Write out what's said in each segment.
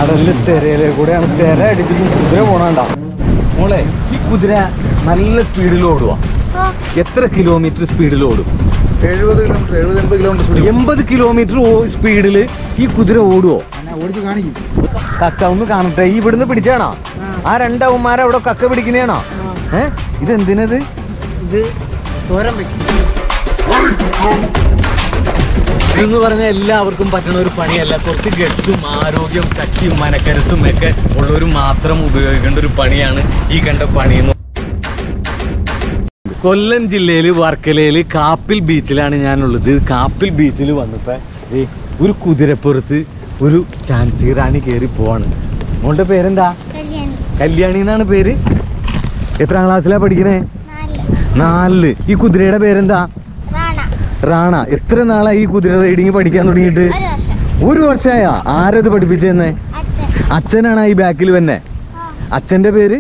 കടലില് തിരയിലെ കൂടെയാണ് തിര അടിച്ചിട്ട് കുതിര പോണണ്ട മോളെ ഈ കുതിര നല്ല സ്പീഡിൽ ഓടുക എത്ര കിലോമീറ്റർ സ്പീഡിൽ ഓടും എഴുപത് കിലോമീറ്റർ എഴുപത് എൺപത് കിലോമീറ്റർ സ്പീഡ് എൺപത് കിലോമീറ്റർ സ്പീഡിൽ ഈ കുതിര ഓടുവോ ഞാൻ ഓടിച്ച് കാണിക്കും കക്ക ഒന്ന് കാണട്ടെ ഈ ഇവിടുന്ന് പിടിച്ചാണോ ആ രണ്ടവന്മാരെ അവിടെ കക്ക പിടിക്കുന്നതാണോ ഏ ഇതെന്തിനത് ഇത് തോരൻ വെക്കും ഇതെന്ന് പറഞ്ഞാൽ എല്ലാവർക്കും പറ്റുന്ന ഒരു പണിയല്ല കുറച്ച് ഗഡ്സും ആരോഗ്യം ശക്തിയും മനക്കരുത്തും ഒക്കെ ഉള്ളവർ മാത്രം ഉപയോഗിക്കേണ്ട ഒരു പണിയാണ് ഈ കണ്ട പണി എന്ന് കൊല്ലം ജില്ലയിൽ വർക്കലയിൽ കാപ്പിൽ ബീച്ചിലാണ് ഞാനുള്ളത് കാപ്പിൽ ബീച്ചിൽ വന്നപ്പോ ദേ ഒരു കുതിരപ്പുറത്ത് ഒരു ചാൻസി റാണി കയറി പോവാണ് മോളുടെ പേരെന്താ കല്യാണി കല്യാണി എന്നാണ് പേര് എത്രാം ക്ലാസ്സിലാ പഠിക്കണേ നാല് നാലില് ഈ കുതിരയുടെ പേരെന്താ റാണ റാണ എത്ര നാളായി ഈ കുതിര റൈഡിങ് പഠിക്കാൻ തുടങ്ങിയിട്ട് ഒരു വർഷം ഒരു വർഷമായ ആരത് പഠിപ്പിച്ചെന്നെ അച്ഛൻ അച്ഛനാണ് ഈ ബാക്കിൽ വന്നെ ആ, അച്ഛന്റെ പേര്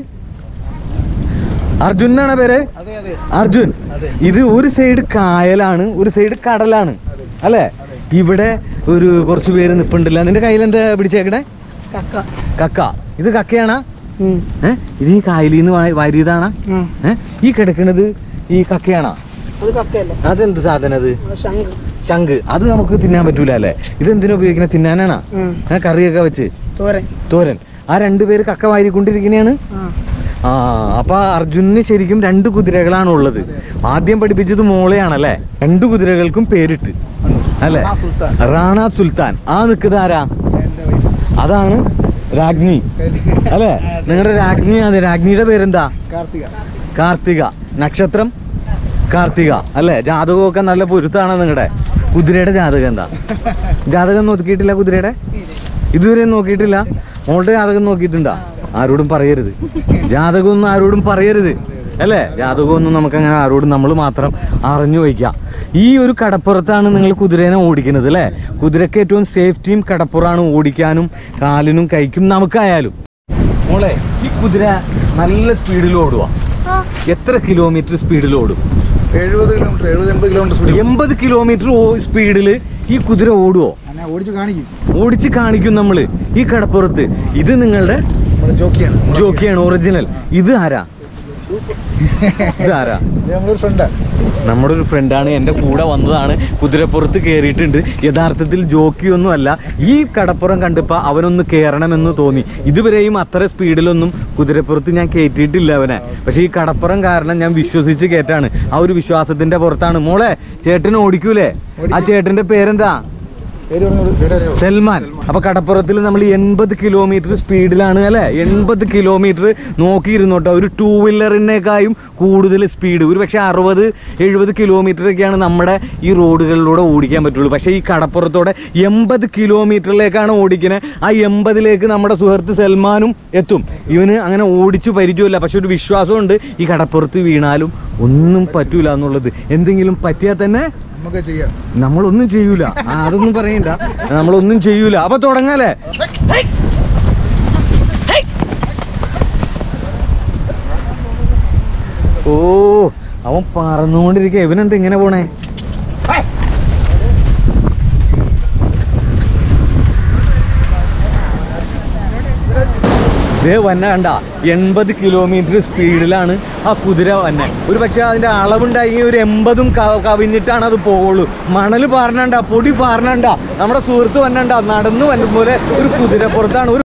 അർജുൻ എന്നാണ് പേര് അതെ അതെ അർജുൻ അതെ. ഇത് ഒരു സൈഡ് കായലാണ് ഒരു സൈഡ് കടലാണ് അല്ലേ ഇവിടെ ഒരു കുറച്ച് പേര് നിപ്പുണ്ടല്ല നിന്റെ കയ്യിൽ എന്താ പിടിച്ചേക്കണേ കക്ക കക്ക ഇത് കക്കയാണാ ഏ ഇത് ഈ കായലിൽ നിന്ന് വാരിയതാണാ ഏ ഈ കിടക്കണത് ഈ കക്കയാണാ അത് കക്കയല്ല അതെന്ത് സാധനം അത് ശംഖ് ശംഖ് അത് നമുക്ക് തിന്നാൻ പറ്റൂല അല്ലേ ഇതെന്തിനാ ഉപയോഗിക്കുന്നത് തിന്നാനാണാ ഏ കറിയൊക്കെ വെച്ച് തോരൻ തോരൻ ആ രണ്ടുപേര് കക്ക വാരിക്കൊണ്ടിരിക്കുന്നതാണ് ആ അപ്പൊ അർജുനന് ശരിക്കും രണ്ട് കുതിരകളാണ് ഉള്ളത് ആദ്യം പഠിപ്പിച്ചത് മോളെയാണല്ലേ രണ്ട് കുതിരകൾക്കും പേരിട്ട് അല്ലേ റാണ സുൽത്താൻ. റാണ സുൽത്താൻ ആ നിൽക്കുന്നത് ആരാ എൻ്റെ വൈഫ് അതാണ് രാജ്ഞി അല്ലേ നിങ്ങളുടെ രാജ്ഞി അതെ രാജ്ഞിയുടെ പേരെന്താ കാർത്തിക കാർത്തിക നക്ഷത്രം കാർത്തിക അല്ലേ ജാതകമൊക്കെ നല്ല പൊരുത്താണ് നിങ്ങളുടെ കുതിരയുടെ ജാതകം എന്താ ജാതകം നോക്കിയിട്ടില്ല കുതിരയുടെ ഇതുവരെ നോക്കിയിട്ടില്ല മോളുടെ ജാതകം നോക്കിയിട്ടുണ്ടാ ആരോടും പറയരുത് ജാതകമൊന്നും ആരോടും പറയരുത് അല്ലേ ജാതകമൊന്നും നമുക്ക് അങ്ങനെ ആരോടും നമ്മൾ മാത്രം അറിഞ്ഞു വയ്ക്കാം ഈ ഒരു കടപ്പുറത്താണ് നിങ്ങൾ കുതിരേനെ ഓടിക്കുന്നത് അല്ലേ കുതിരക്ക് ഏറ്റവും സേഫ്റ്റിയും കടപ്പുറമാണ് ഓടിക്കാനും കാലിനും കൈക്കും നമുക്കായാലും മോളെ ഈ കുതിര നല്ല സ്പീഡിൽ ഓടുക ഓ എത്ര കിലോമീറ്റർ സ്പീഡിൽ ഓടും എഴുപത് കിലോമീറ്റർ എഴുപത് എൺപത് കിലോമീറ്റർ സ്പീഡ് എൺപത് കിലോമീറ്റർ സ്പീഡിൽ ഈ കുതിര ഓടുവോ ഞാൻ ഓടിച്ച് കാണിക്കും ഓടിച്ച് കാണിക്കും നമ്മള് ഈ കടപ്പുറത്ത് ഇത് നിങ്ങളുടെ നമ്മുടെ ജോക്കിയാണ് ജോക്കിയാണ് ഒറിജിനൽ ഇത് ആരാ ഇത് ആരാ ഇത് നമ്മളൊരു ഫ്രണ്ട് നമ്മുടെ ഒരു ഫ്രണ്ടാണ് എൻ്റെ കൂടെ വന്നതാണ് കുതിരപ്പുറത്ത് കയറിയിട്ടുണ്ട് യഥാർത്ഥത്തിൽ ജോക്കിയൊന്നും അല്ല ഈ കടപ്പുറം കണ്ടപ്പോൾ അവനൊന്ന് കയറണമെന്ന് തോന്നി ഇതുവരെയും അത്ര സ്പീഡിലൊന്നും കുതിരപ്പുറത്ത് ഞാൻ കയറ്റിയിട്ടില്ല അവനെ പക്ഷേ ഈ കടപ്പുറം കാരണം ഞാൻ വിശ്വസിച്ച് കയറ്റാണ് ആ ഒരു വിശ്വാസത്തിന്റെ പുറത്താണ് മോളെ ചേട്ടൻ ഓടിക്കൂലേ ആ ചേട്ടന്റെ പേരെന്താ പേര് പറഞ്ഞു പേര് അറിയാമോ സൽമാൻ അപ്പൊ കടപ്പുറത്തിൽ നമ്മൾ എൺപത് കിലോമീറ്റർ സ്പീഡിലാണ് അല്ലെ എൺപത് കിലോമീറ്റർ നോക്കിയിരുന്നോട്ടോ ഒരു ടൂ വീലറിനേക്കായും കൂടുതൽ സ്പീഡ് ഒരു പക്ഷേ അറുപത് എഴുപത് കിലോമീറ്റർ ഒക്കെയാണ് നമ്മുടെ ഈ റോഡുകളിലൂടെ ഓടിക്കാൻ പറ്റുള്ളൂ പക്ഷേ ഈ കടപ്പുറത്തോടെ എൺപത് കിലോമീറ്ററിലേക്കാണ് ഓടിക്കുന്നത് ആ എൺപതിലേക്ക് നമ്മുടെ സുഹൃത്ത് സൽമാനും എത്തും ഇവന് അങ്ങനെ ഓടിച്ചു പരിചയമില്ല പക്ഷെ ഒരു വിശ്വാസമുണ്ട് ഈ കടപ്പുറത്ത് വീണാലും ഒന്നും പറ്റൂല എന്നുള്ളത് എന്തെങ്കിലും പറ്റിയാൽ തന്നെ നമുക്ക് ചെയ്യാം നമ്മളൊന്നും ചെയ്യൂല ആ, അതൊന്നും പറയണ്ട നമ്മളൊന്നും ചെയ്യൂല അപ്പൊ തുടങ്ങാലേ ഓ അവൻ പറന്നുകൊണ്ടിരിക്കുക ഇവനെന്താ ഇങ്ങനെ പോണേ ദേ വന്ന കണ്ട എൺപത് കിലോമീറ്റർ സ്പീഡിലാണ് ആ കുതിര വന്നെ ഒരു പക്ഷെ അതിന്റെ അളവുണ്ടായി ഒരു എൺപതും ക- കവിഞ്ഞിട്ടാണ് അത് പോകുള്ളൂ മണൽ പാറണണ്ട പൊടി പാറണണ്ട നമ്മുടെ സുഹൃത്ത് വന്നണ്ട നടന്നു വന്ന പോലെ ഒരു കുതിരപ്പുറത്താണ് ഒരു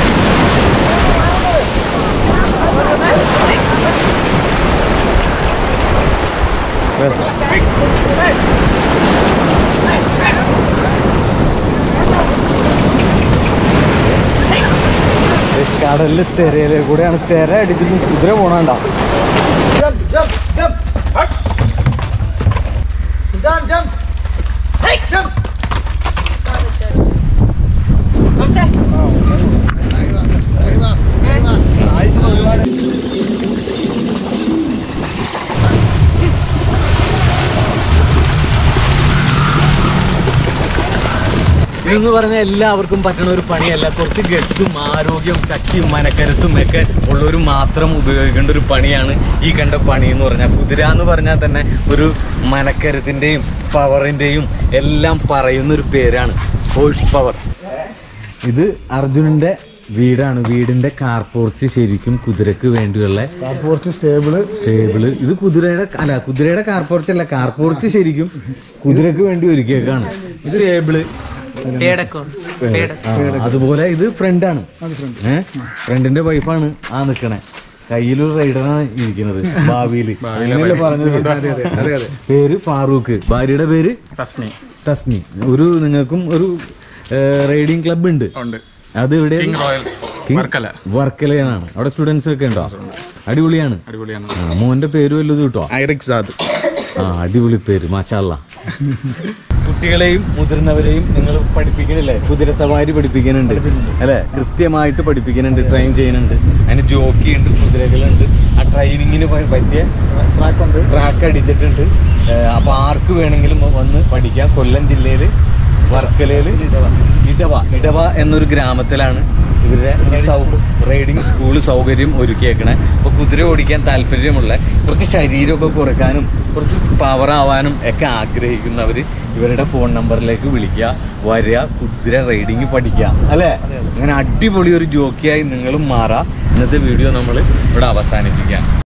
കടലില് തിരയിലെ കൂടെയാണ് തിര അടിച്ചിട്ട് കുതിര പോണണ്ട ജംപ് ജംപ് ജംപ് ഹട്ട് ജംപ് ജംപ് ജംപ് ഇതെന്ന് പറഞ്ഞാൽ എല്ലാവർക്കും പറ്റുന്ന ഒരു പണിയല്ല കുറച്ച് ഗഡ്സും ആരോഗ്യം ശക്തിയും മനക്കരുത്തും ഒക്കെ ഉള്ളവർ മാത്രം ഉപയോഗിക്കേണ്ട ഒരു പണിയാണ് ഈ കണ്ട പണി എന്ന് പറഞ്ഞാൽ കുതിര എന്ന് പറഞ്ഞാൽ തന്നെ ഒരു മനക്കരുത്തിൻ്റെയും പവറിൻ്റെയും എല്ലാം പറയുന്ന ഒരു പേരാണ് ഹോഴ്സ് പവർ ഇത് അർജുനന്റെ വീടാണ് വീടിന്റെ കാർ പോർച്ച് ശരിക്കും കുതിരക്ക് വേണ്ടിയുള്ള കുറച്ച് സ്റ്റേബിള് സ്റ്റേബിള് ഇത് കുതിരയുടെ അല്ല കുതിരയുടെ കാർ പോർച്ച് അല്ല കാർ പോർച്ച് ശരിക്കും കുതിരക്ക് വേണ്ടി ഒരുക്കിയേക്കാണ് സ്റ്റേബിള് ആ, അതുപോലെ ഇത് ഫ്രണ്ടാണ് ഏഹ് ഫ്രണ്ടിന്റെ വൈഫാണ് ആ നിക്കണേ കയ്യിലൊരു റൈഡറാണ് ഇരിക്കുന്നത് ഭാവിയില് അങ്ങനെയല്ലേ പറഞ്ഞത് പേര് ഫാറൂഖ് ഭാര്യയുടെ പേര് തസ്നി തസ്നി ഒരു നിങ്ങൾക്കും ഒരു റൈഡിങ് ക്ലബ് ഉണ്ട് ഉണ്ട് അത് ഇവിടെ റോയൽ വർക്കല വർക്കലയാണ് അവിടെ സ്റ്റുഡൻസ് ഒക്കെ ഉണ്ടോ അടിപൊളിയാണ് അടിപൊളിയാണ് ആ, മോന്റെ പേര് വല്ലതും കിട്ടോ ഐറിക് സാദ് ആ അടിപൊളി പേര് മാഷാല്ല കുട്ടികളെയും മുതിർന്നവരെയും നിങ്ങൾ പഠിപ്പിക്കണില്ലേ കുതിര സവാരി പഠിപ്പിക്കുന്നുണ്ട് അല്ലെ കൃത്യമായിട്ട് പഠിപ്പിക്കുന്നുണ്ട് ട്രെയിൻ ചെയ്യുന്നുണ്ട് അതിന് ജോക്കി ഉണ്ട് കുതിരകളുണ്ട് ആ ട്രെയിനിങ്ങിന് പറ്റിയ ട്രാക്ക് ഉണ്ട് ട്രാക്ക് അടിച്ചിട്ടുണ്ട് ഏഹ് അപ്പൊ ആർക്ക് വേണമെങ്കിലും വന്ന് പഠിക്കാം കൊല്ലം ജില്ലയിൽ വർക്കലയില് ഇടവ ഇടവ എന്നൊരു ഗ്രാമത്തിലാണ് ഇവരുടെ റൈഡിങ് സ്കൂൾ സൗകര്യം ഒരുക്കിയേക്കണേ അപ്പോൾ കുതിര ഓടിക്കാൻ താല്പര്യമുള്ള കുറച്ച് ശരീരമൊക്കെ കുറയ്ക്കാനും കുറച്ച് പവർ ആവാനും ഒക്കെ ആഗ്രഹിക്കുന്നവർ ഇവരുടെ ഫോൺ നമ്പറിലേക്ക് വിളിക്കുക വരിക കുതിര റൈഡിങ് പഠിക്കുക അല്ലേ അങ്ങനെ അടിപൊളി ഒരു ജോക്കിയായി നിങ്ങളും മാറാം ഇന്നത്തെ വീഡിയോ നമ്മൾ ഇവിടെ അവസാനിപ്പിക്കാം